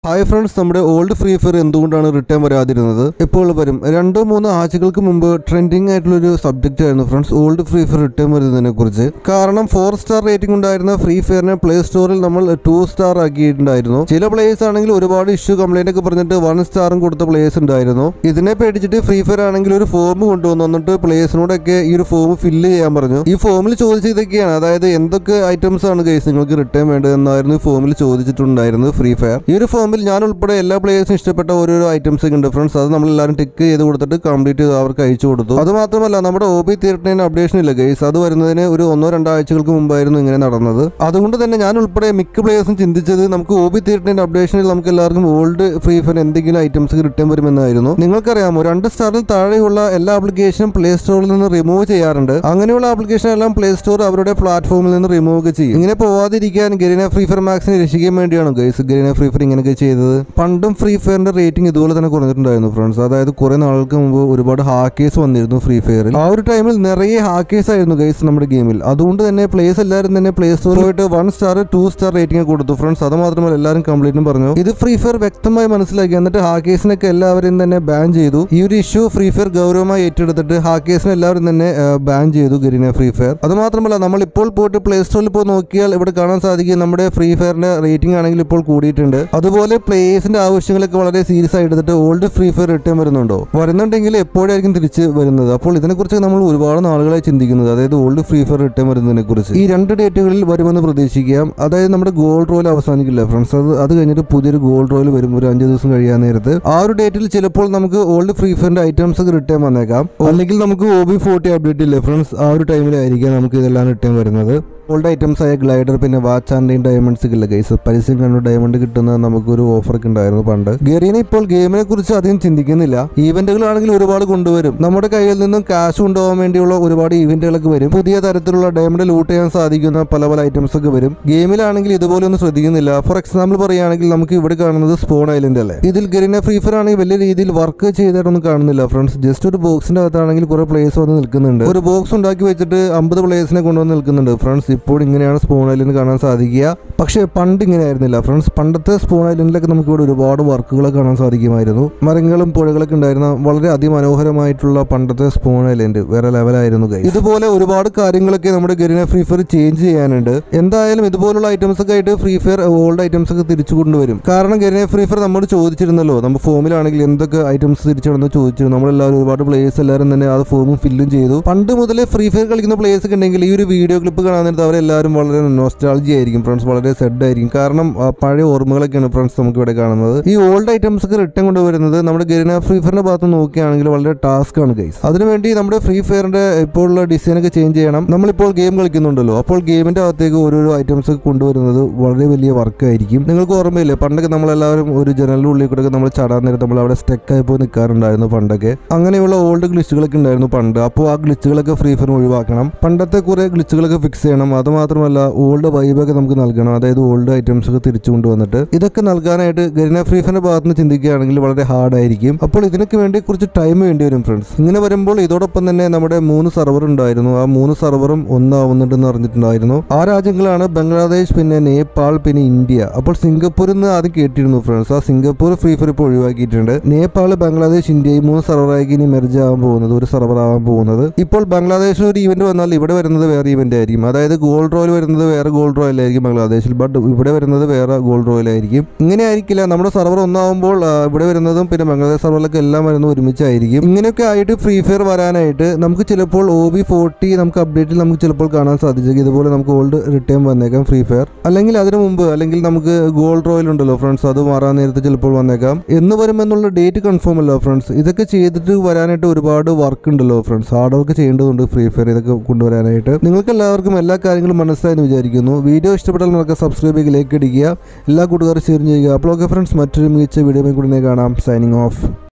Hi friends നമ്മുടെ old free fire എന്തുകൊണ്ടാണ് return വരാതിരുന്നത് ഇപ്പോൾ വരും രണ്ടോ മൂന്നോ ആഴ്ചകൾക്ക് മുമ്പ് ട്രെൻഡിങ് ആയിട്ടുള്ള ഒരു സബ്ജക്റ്റ് ആയിരുന്നു friends old free fire return വരുന്നതിനെ കുറിച്ച് കാരണം ഫോർ സ്റ്റാർ റേറ്റിംഗ് ഉണ്ടായിരുന്ന ഫ്രീ ഫയറിനെ പ്ലേ സ്റ്റോറിൽ നമ്മൾ ടു സ്റ്റാർ ആക്കിയിട്ടുണ്ടായിരുന്നു ചില പ്ലേയേഴ്സ് ആണെങ്കിൽ ഒരുപാട് ഇഷ്യൂ കംപ്ലൈന്റ് ഒക്കെ പറഞ്ഞിട്ട് വൺ സ്റ്റാറും കൊടുത്ത പ്ലേയേഴ്സ് ഉണ്ടായിരുന്നു ഇതിനെ പേടിച്ചിട്ട് ഫ്രീ ഫയർ ആണെങ്കിൽ ഒരു ഫോം കൊണ്ടുവന്നു എന്നിട്ട് പ്ലേയേഴ്സിനോടൊക്കെ ഈ ഒരു ഫോം ഫില്ല് ചെയ്യാൻ പറഞ്ഞു ഈ ഫോമിൽ ചോദിച്ച ഇതൊക്കെയാണ് അതായത് എന്തൊക്കെ ഐറ്റംസ് ആണ് ഗൈസ് നിങ്ങൾക്ക് റിട്ടേൺ വേണ്ടത് എന്നായിരുന്നു ഈ ഫോമിൽ ചോദിച്ചിട്ടുണ്ടായിരുന്നത് ഫ്രീ ഫയർ ഈ ഒരു ഫോമിൽ ഞാൻ ഉൾപ്പെടെ എല്ലാ പ്ലേയേഴ്സിനും ഇഷ്ടപ്പെട്ട ഓരോരോ ഐറ്റംസ് ഉണ്ട് ഫ്രണ്ട്സ് അത് നമ്മൾ എല്ലാവരും ടിക്ക് ചെയ്ത് കൊടുത്തിട്ട് കംപ്ലീറ്റ് ചെയ്ത് അവർക്ക് അയച്ചു കൊടുത്തു അത് മാത്രമല്ല നമ്മുടെ ഒ ബി തീർട്ടേന് അപ്ഡേഷൻ ഇല്ല ഗൈസ് അത് വരുന്നതിന് ഒരു ഒന്നോ രണ്ടോ ആഴ്ചകൾക്ക് മുമ്പായിരുന്നു ഇങ്ങനെ നടന്നത് അതുകൊണ്ട് തന്നെ ഞാൻ ഉൾപ്പെടെ മിക്ക പ്ലേയേഴ്സും ചിന്തിച്ചത് നമുക്ക് ഒ ബി തീർട്ടേന്റെ അപ്ഡേഷനിൽ നമുക്ക് എല്ലാവർക്കും ഓൾഡ് ഫ്രീ ഫയർ എന്തെങ്കിലും ഐറ്റംസ് റിട്ടേൺ വരുമെന്നായിരുന്നു നിങ്ങൾക്കറിയാമോ രണ്ട് സ്റ്റാറിൽ താഴെയുള്ള എല്ലാ ആപ്ലിക്കേഷനും പ്ലേ സ്റ്റോറിൽ നിന്ന് റിമൂവ് ചെയ്യാറുണ്ട് അങ്ങനെയുള്ള ആപ്ലിക്കേഷൻ എല്ലാം പ്ലേ സ്റ്റോർ അവരുടെ പ്ലാറ്റ്ഫോമിൽ നിന്ന് റിമൂവ് ഒക്കെ ചെയ്യും ഇങ്ങനെ പോവാതിരിക്കാൻ ഗരീന ഫ്രീ ഫയർ മാക്സിനെ രക്ഷിക്കാൻ വേണ്ടിയാണ് ഗൈസ് ഗരീന ഫ്രീ ഫയർ ഇങ്ങനെയൊക്കെ ചെയ്തത് പണ്ടും ഫ്രീ ഫയറിന്റെ റേറ്റിംഗ് ഇതുപോലെ തന്നെ കുറഞ്ഞിട്ടുണ്ടായിരുന്നു ഫ്രണ്ട്സ് അതായത് കുറെ നാളുകൾക്ക് മുമ്പ് ഒരുപാട് ഹാക്കേഴ്സ് വന്നിരുന്നു ഫ്രീ ഫയറിൽ ആ ഒരു ടൈമിൽ നിറയെ ഹാക്കേഴ്സ് ആയിരുന്നു ഗൈസ് നമ്മുടെ ഗെയിമിൽ അതുകൊണ്ട് തന്നെ പ്ലേസ് എല്ലാവരും തന്നെ പ്ലേ സ്റ്റോറിൽ പോയിട്ട് one star two star rating കൊടുത്തു ഫ്രണ്ട്സ് അത് മാത്രമല്ല എല്ലാവരും കംപ്ലീറ്റും പറഞ്ഞു ഇത് ഫ്രീ ഫയർ വ്യക്തമായി മനസ്സിലാക്കി എന്നിട്ട് ഹാക്കേഴ്സിനൊക്കെ എല്ലാവരെയും തന്നെ ബാൻ ചെയ്തു ഈ ഒരു ഇഷ്യൂ ഫ്രീ ഫയർ ഗൗരവമായി ഏറ്റെടുത്തിട്ട് ഹാക്കേഴ്സിനെ എല്ലാവരും തന്നെ ബാൻ ചെയ്തു ഗരീന ഫ്രീ ഫയർ അത് മാത്രമല്ല നമ്മൾ ഇപ്പോൾ പോയിട്ട് പ്ലേ സ്റ്റോറിൽ പോയി നോക്കിയാൽ ഇവിടെ കാണാൻ സാധിക്കും നമ്മുടെ ഫ്രീ ഫയറിന്റെ റേറ്റിംഗ് ആണെങ്കിൽ ഇപ്പോൾ കൂടിയിട്ടുണ്ട് അതുപോലെ പ്ലേയേഴ്സിന്റെ ആവശ്യങ്ങളൊക്കെ വളരെ സീരിയസ് ആയി എടുത്തിട്ട് ഓൾഡ് ഫ്രീ ഫയർ റിട്ടേൺ വരുന്നുണ്ടോ വരുന്നുണ്ടെങ്കിൽ എപ്പോഴായിരിക്കും തിരിച്ച് വരുന്നത് അപ്പോൾ ഇതിനെക്കുറിച്ച് നമ്മൾ ഒരുപാട് നാളുകളായി ചിന്തിക്കുന്നത് അതായത് ഓൾഡ് ഫ്രീ ഫയർ റിട്ടേൺ വരുന്നതിനെ കുറിച്ച് ഈ രണ്ട് ഡേറ്റുകളിൽ വരുമെന്ന് പ്രതീക്ഷിക്കാം അതായത് നമ്മുടെ ഗോൾഡ് റോയിൽ അവസാനിക്കില്ല ഫ്രണ്ട്സ് അത് അത് കഴിഞ്ഞിട്ട് പുതിയൊരു ഗോൾഡ് റോയിൽ വരും ഒരു അഞ്ച് ദിവസം കഴിയാൻ നേരത്ത് ആ ഒരു ഡേറ്റിൽ ചിലപ്പോൾ നമുക്ക് ഓൾഡ് ഫ്രീ ഫയറിന്റെ ഐറ്റംസ് ഒക്കെ റിട്ടേൺ വന്നേക്കാം അല്ലെങ്കിൽ നമുക്ക് ഒ ബി ഫോർട്ടി അപ്ഡേറ്റ് ഇല്ലേ ഫ്രണ്ട്സ് ആ ഒരു ടൈമിലായിരിക്കാം നമുക്ക് ഇതെല്ലാം റിട്ടേൺ വരുന്നത് ഓൾഡ് ഐറ്റംസ് ആയ ഗ്ലൈഡർ പിന്നെ വാച്ച് ആൻഡ് ഡയമണ്ട്സ് ഇല്ല ഗൈസ് പരസ്യം കണ്ടു ഡയമണ്ട് കിട്ടുന്ന നമുക്കൊരു ഓഫർ ഒക്കെ ഉണ്ടായിരുന്നു പണ്ട് ഗെറീന ഇപ്പോൾ ഗെയിമിനെ കുറിച്ച് അധികം ചിന്തിക്കുന്നില്ല ഈവന്റുകളാണെങ്കിൽ ഒരുപാട് കൊണ്ടുവരും നമ്മുടെ കയ്യിൽ നിന്നും കാശ് കൊണ്ടുപോകാൻ വേണ്ടിയുള്ള ഒരുപാട് ഈവന്റുകളൊക്കെ വരും പുതിയ തരത്തിലുള്ള ഡയമണ്ട് ലൂട്ട് ചെയ്യാൻ സാധിക്കുന്ന പല പല ഐറ്റംസ് ഒക്കെ വരും ഗെയിമിലാണെങ്കിൽ ഇതുപോലെ ഒന്നും ശ്രദ്ധിക്കുന്നില്ല ഫോർ എക്സാമ്പിൾ പറയുകയാണെങ്കിൽ നമുക്ക് ഇവിടെ കാണുന്നത് സ്പോൺ ഐലൻഡ് അല്ലേ ഇതിൽ ഗെറീന ഫ്രീ ഫയർ ആണെങ്കിൽ വലിയ രീതിയിൽ വർക്ക് ചെയ്തിട്ടൊന്നും കാണുന്നില്ല ഫ്രണ്ട്സ് ജസ്റ്റ് ഒരു ബോക്സിന്റെ അകത്താണെങ്കിൽ കുറെ പ്ലേയേഴ്സ് വന്ന് നിൽക്കുന്നുണ്ട് ഒരു ബോക്സ് ഉണ്ടാക്കി വെച്ചിട്ട് അമ്പത് പ്ലേയേഴ്സിനെ കൊണ്ടുവന്ന് നിൽക്കുന്നുണ്ട് ഫ്രണ്ട്സ് ഇപ്പോൾ ഇങ്ങനെയാണ് സ്പൂൺ ഐലൻഡ് കാണാൻ സാധിക്കുക പക്ഷേ പണ്ട് ഇങ്ങനെ ആയിരുന്നില്ല ഫ്രണ്ട്സ് പണ്ടത്തെ സ്പൂൺ ഐലൻഡിലൊക്കെ നമുക്ക് ഇവിടെ ഒരുപാട് വർക്കുകളൊക്കെ കാണാൻ സാധിക്കുമായിരുന്നു മരങ്ങളും പുഴകളൊക്കെ ഉണ്ടായിരുന്ന വളരെ അതിമനോഹരമായിട്ടുള്ള പണ്ടത്തെ സ്പൂൺ ഐലൻഡ് വേറെ ലെവലായിരുന്നു guys. ഇതുപോലെ ഒരുപാട് കാര്യങ്ങളൊക്കെ നമ്മുടെ ഗരീന ഫ്രീ ഫയർ ചേഞ്ച് ചെയ്യാനുണ്ട് എന്തായാലും ഇതുപോലുള്ള ഐറ്റംസ് ഒക്കെ ആയിട്ട് ഫ്രീ ഫയർ ഓൾഡ് ഐറ്റംസ് ഒക്കെ തിരിച്ചു കൊണ്ടുവരും കാരണം ഗരീന ഫ്രീ ഫയർ നമ്മൾ ചോദിച്ചിരുന്നല്ലോ നമ്മൾ ഫോമിലാണെങ്കിൽ എന്തൊക്കെ ഐറ്റംസ് തിരിച്ചു ചോദിച്ചിരുന്നു നമ്മളെല്ലാവരും ഒരുപാട് പ്ലേയേഴ്സ് എല്ലാവരും തന്നെ ആ ഫോമും ഫില്ലും ചെയ്തു പണ്ട് മുതലേ ഫ്രീ ഫയർ കളിക്കുന്ന പ്ലേയേഴ്സ് ഒക്കെ ഉണ്ടെങ്കിൽ ഈ ഒരു വീഡിയോ ക്ലിപ്പ് കാണാൻ നേരത്ത് അവരെല്ലാവരും വളരെ നോസ്റ്റാളജി ആയിരിക്കും ഫ്രണ്ട്സ് വളരെ സെഡ് ആയിരിക്കും കാരണം ആ, പഴയ ഓർമ്മകളൊക്കെയാണ് ഫ്രണ്ട്സ് നമുക്ക് ഇവിടെ കാണുന്നത് ഈ ഓൾഡ് ഐറ്റംസ് ഒക്കെ റിട്ടേൺ കൊണ്ടുവരുന്നത് നമ്മുടെ ഗരീന ഫ്രീ ഫയറിന്റെ ഭാഗത്ത് നോക്കുകയാണെങ്കിൽ വളരെ ടാസ്ക് ആണ് ഗൈസ് അതിനുവേണ്ടി നമ്മുടെ ഫ്രീ ഫയറിന്റെ ഇപ്പോൾ ഉള്ള ഡിസൈൻ ഒക്കെ ചേഞ്ച് ചെയ്യണം നമ്മളിപ്പോൾ ഗെയിം കളിക്കുന്നുണ്ടല്ലോ അപ്പോൾ ഗെയിമിന്റെ അകത്തേക്ക് ഓരോരോ ഐറ്റംസ് ഒക്കെ കൊണ്ടുവരുന്നത് വളരെ വലിയ വർക്ക് ആയിരിക്കും നിങ്ങൾക്ക് ഓർമ്മയില്ലേ പണ്ടൊക്കെ നമ്മളെല്ലാവരും ഒരു ജനലിന്റെ ഉള്ളിൽ കൂടെ നമ്മൾ ചടാൻ നേരം നമ്മൾ അവിടെ സ്റ്റക്ക് ആയി പോയി നിൽക്കാറുണ്ടായിരുന്നു പണ്ടൊക്കെ അങ്ങനെയുള്ള ഓൾഡ് ഗ്ലിച്ചുകളൊക്കെ ഉണ്ടായിരുന്നു പണ്ട് അപ്പോൾ ആ ഗ്ലിച്ചുകളൊക്കെ ഫ്രീ ഫയർ ഒഴിവാക്കണം പണ്ടത്തെ കുറെ ഗ്ലിച്ചുകളൊക്കെ ഫിക്സ് ചെയ്യണം അത് മാത്രമല്ല ഓൾഡ് വൈബൊക്കെ നമുക്ക് നൽകണം അതായത് ഓൾഡ് ഐറ്റംസ് ഒക്കെ തിരിച്ചു കൊണ്ടുവന്നിട്ട് ഇതൊക്കെ നൽകാനായിട്ട് ഗരീന ഫ്രീ ഫയറിന്റെ ഭാഗത്ത് നിന്ന് ചിന്തിക്കുകയാണെങ്കിൽ വളരെ ഹാർഡ് ആയിരിക്കും അപ്പോൾ ഇതിനൊക്കെ വേണ്ടി കുറച്ച് ടൈം വേണ്ടി വരും ഫ്രണ്ട്സ് ഇങ്ങനെ വരുമ്പോൾ ഇതോടൊപ്പം തന്നെ നമ്മുടെ മൂന്ന് സർവർ ഉണ്ടായിരുന്നു ആ മൂന്ന് സർവറും ഒന്നാവുന്നുണ്ടെന്ന് അറിഞ്ഞിട്ടുണ്ടായിരുന്നു ആ രാജ്യങ്ങളാണ് ബംഗ്ലാദേശ് പിന്നെ നേപ്പാൾ പിന്നെ ഇന്ത്യ അപ്പോൾ സിംഗപ്പൂരിൽ നിന്ന് ആദ്യം കേട്ടിരുന്നു ഫ്രണ്ട്സ് ആ സിംഗപ്പൂർ ഫ്രീ ഫയർ ഇപ്പോൾ ഒഴിവാക്കിയിട്ടുണ്ട് നേപ്പാൾ ബംഗ്ലാദേശ് ഇന്ത്യ ഈ മൂന്ന് സർവറായി ഇനി മെർജ് ആവാൻ പോകുന്നത് ഒരു സർവർ ആവാൻ പോകുന്നത് ഇപ്പോൾ ബംഗ്ലാദേശിൽ ഒരു ഇവന്റ് വന്നാൽ ഇവിടെ വരുന്നത് വേറെ ഇവന്റ് ആയിരിക്കും അതായത് ഗോൾഡ് റോയിൽ വരുന്നത് വേറെ ഗോൾഡ് റോയൽ ആയിരിക്കും ബംഗ്ലാദേശിൽ ബട്ട് ഇവിടെ വരുന്നത് വേറെ ഗോൾഡ് റോയൽ ആയിരിക്കും ഇങ്ങനെ ആയിരിക്കില്ല നമ്മുടെ സർവർ ഒന്നാവുമ്പോൾ ആ, ഇവിടെ വരുന്നതും പിന്നെ ബംഗ്ലാദേശ് സർവറിലൊക്കെ എല്ലാം വരുന്നത് ഒരുമിച്ചായിരിക്കും ഇങ്ങനെയൊക്കെ ആയിട്ട് ഫ്രീ ഫയർ വരാനായിട്ട് നമുക്ക് ചിലപ്പോൾ ഒ ബി ഫോർട്ടി നമുക്ക് അപ്ഡേറ്റിൽ നമുക്ക് ചിലപ്പോൾ കാണാൻ സാധിച്ചേക്കും ഇതുപോലെ നമുക്ക് ഓൾഡ് റിട്ടേൺ വന്നേക്കാം ഫ്രീ ഫയർ അല്ലെങ്കിൽ അതിനു മുമ്പ് അല്ലെങ്കിൽ നമുക്ക് ഗോൾഡ് റോയൽ ഉണ്ടല്ലോ ഫ്രണ്ട്സ് അത് മാറാൻ നേരത്ത് ചിലപ്പോൾ വന്നേക്കാം എന്ന് വരുമെന്നുള്ള ഡേറ്റ് കൺഫേം അല്ല ഫ്രണ്ട്സ് ഇതൊക്കെ ചെയ്തിട്ട് വരാനായിട്ട് ഒരുപാട് വർക്ക് ഉണ്ടല്ലോ ഫ്രണ്ട്സ് ഹാർഡ് വർക്ക് ചെയ്യേണ്ടതുണ്ട് ഫ്രീ ഫയർ ഇതൊക്കെ കൊണ്ടുവരാനായിട്ട് നിങ്ങൾക്ക് എല്ലാവർക്കും എല്ലാ കാര്യങ്ങളും മനസ്സിലായെന്ന് വിചാരിക്കുന്നു വീഡിയോ ഇഷ്ടപ്പെട്ടാൽ നമുക്ക് സബ്സ്ക്രൈബ് ചെയ്യുക ലൈക്ക് അടിക്കുക എല്ലാ കൂട്ടുകാരും ഷെയർ ചെയ്യുക അപ്പോൾ ഓക്കെ ഫ്രണ്ട്സ് മറ്റൊരു മികച്ച വീഡിയോ കൂടി കാണാം സൈനിങ് ഓഫ്